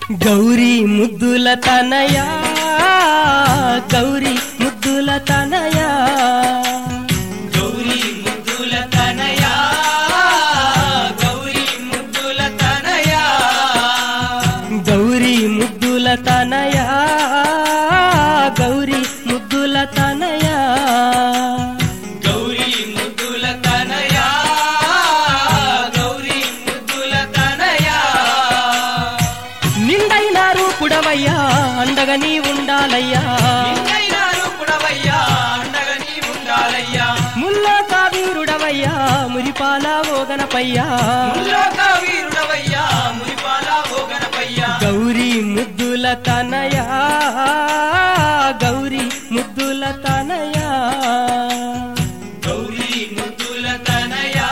గౌరీ ముద్దుల తనయా గౌరీ ముద్దుల తనయా గౌరీ ముద్దుల తనయా గౌరీ ముద్దుల తనయా గౌరీ ముద్దుల తనయా గౌరీ ముద్దుల తనయా గౌరీ ముద్దుల తనయా గౌరీ ముద్దుల తనయా నిండైన రూపుడవయ్యా అండగా నీ ఉండాలయ్యా నిన్నైనా రూపుడవయ్యా అండగా నీ ఉండాలయ్యా ముల్లో కావీరుడవయ్యా మురిపాల ఓగనపయ్యా ముల్లోక వీరుడవయ్యా మురిపాల ఓగనపయ్యా గౌరీ ముద్దుల తనయా గౌరీ ముద్దుల తనయా గౌరీ ముద్దుల తనయా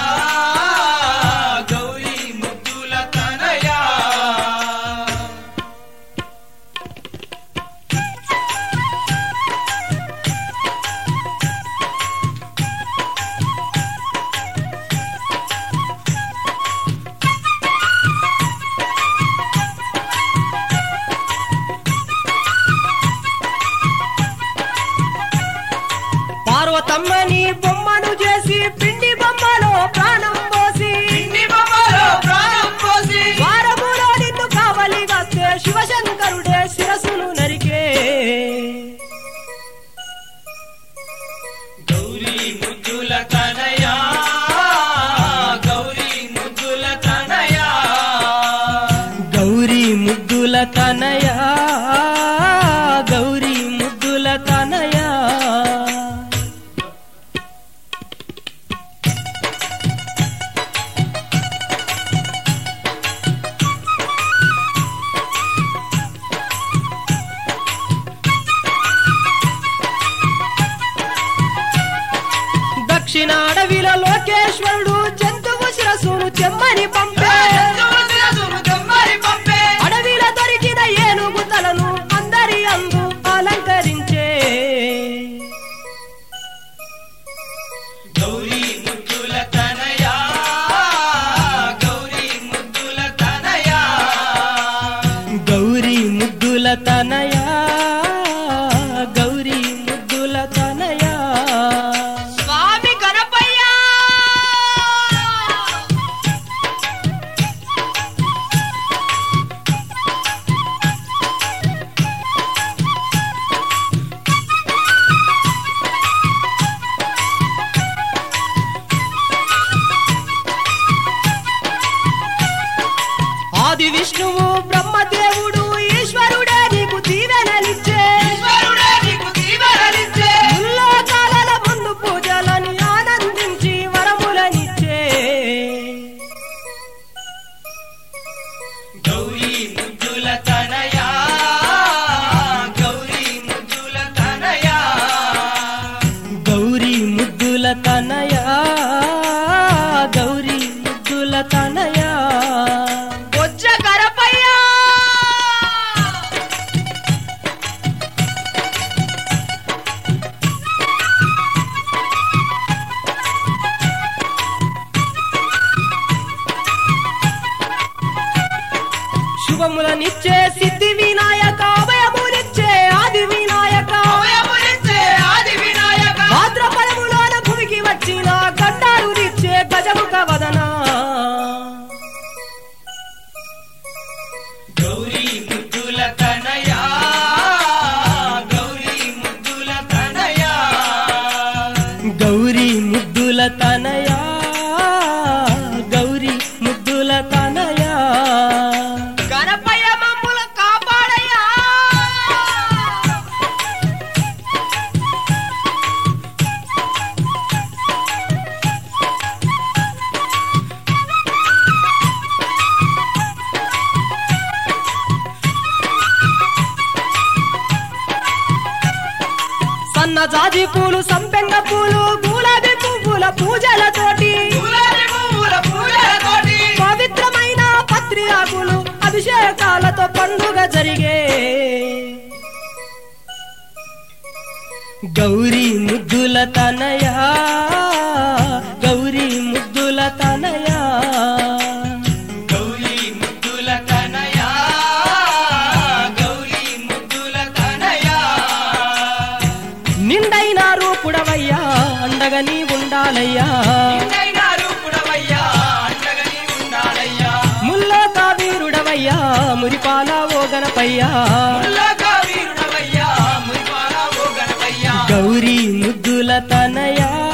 గౌరీ ముద్దుల తనయా పార్వతమ్మని బొమ్మను చేసి పిండి బొమ్మలో ప్రాణం పోసి పిండి బొమ్మలో ప్రాణం పోసి వారములో నిన్ను కావలి వస్తే శివశంకరుడే శిరసును నరికే గౌరీ ముద్దుల తనయా గౌరీ ముద్దుల తనయా గౌరీ ముద్దుల తనయా గౌరీ ముద్దుల తనయా దక్షిణ అడవిలో లోకేశ్వరుడు జంతువు శిరసును చెమ్మని పంపే జంతువుల శిరసును తెమ్మని పంపే అడవిలో దొరికిన ఏనుగు తలను అందరి అందు అలంకరించే గౌరీ ముద్దుల తనయా గౌరీ ముద్దుల తనయా గౌరీ ముద్దుల తనయా గౌరీ ముద్దుల తనయా స్వామి గణపయ్యా ఆది విష్ణువు బ్రహ్మదేవుడు ఈశ్వరుడే నీకు దీవెనలిచ్చే ఈశ్వరుడే నీకు దీవెనలిచ్చే ముల్లోకాల ముందు పూజలని ఆనందించి వరములనిచ్చే గౌరీ ముద్దుల తనయా గౌరీ ముద్దుల తనయా గౌరీ ముద్దుల తనయా గౌరీ ముద్దుల తనయా బొజ్జ గణపయ్యా శుభములనిచ్చే సిద్ధి వినాయక అభయమునిచ్చే ఆది వినాయక అవయమునిచ్చే ఆది వినాయక భాద్రపదములోన భూమికి వచ్చిన గడ్డారునిచ్చే గజముఖ వదన గౌరీ ముద్దుల తనయా గౌరీ ముద్దుల తనయా గౌరీ ముద్దుల తనయా గౌరీ ముద్దుల తనయా గణపయ్య మమ్ముల కాపాడయ్యా సన్న జాజి పూలు సంపెంగ పూలు గులాబీ పువ్వుల పూజలతోటి గులాబీ పువ్వుల పూలతోటి పవిత్రమైన పత్రి ఆకులు అభిషేకాలతో పండుగ జరిగే గౌరీ ముద్దుల తనయా గౌరీ ముద్దుల తనయా గౌరీ ముద్దుల తనయా ఉండాలయ్యా నిన్నైనా రూపుడవయ్యా అండగా నీ ఉండాలయ్యా ముల్లోక వీరుడవయ్యా మురిపాల ఓ గణపయ్యా ముల్లోక వీరుడవయ్యా మురిపాల ఓ గణపయ్యా గౌరీ ముద్దుల తనయా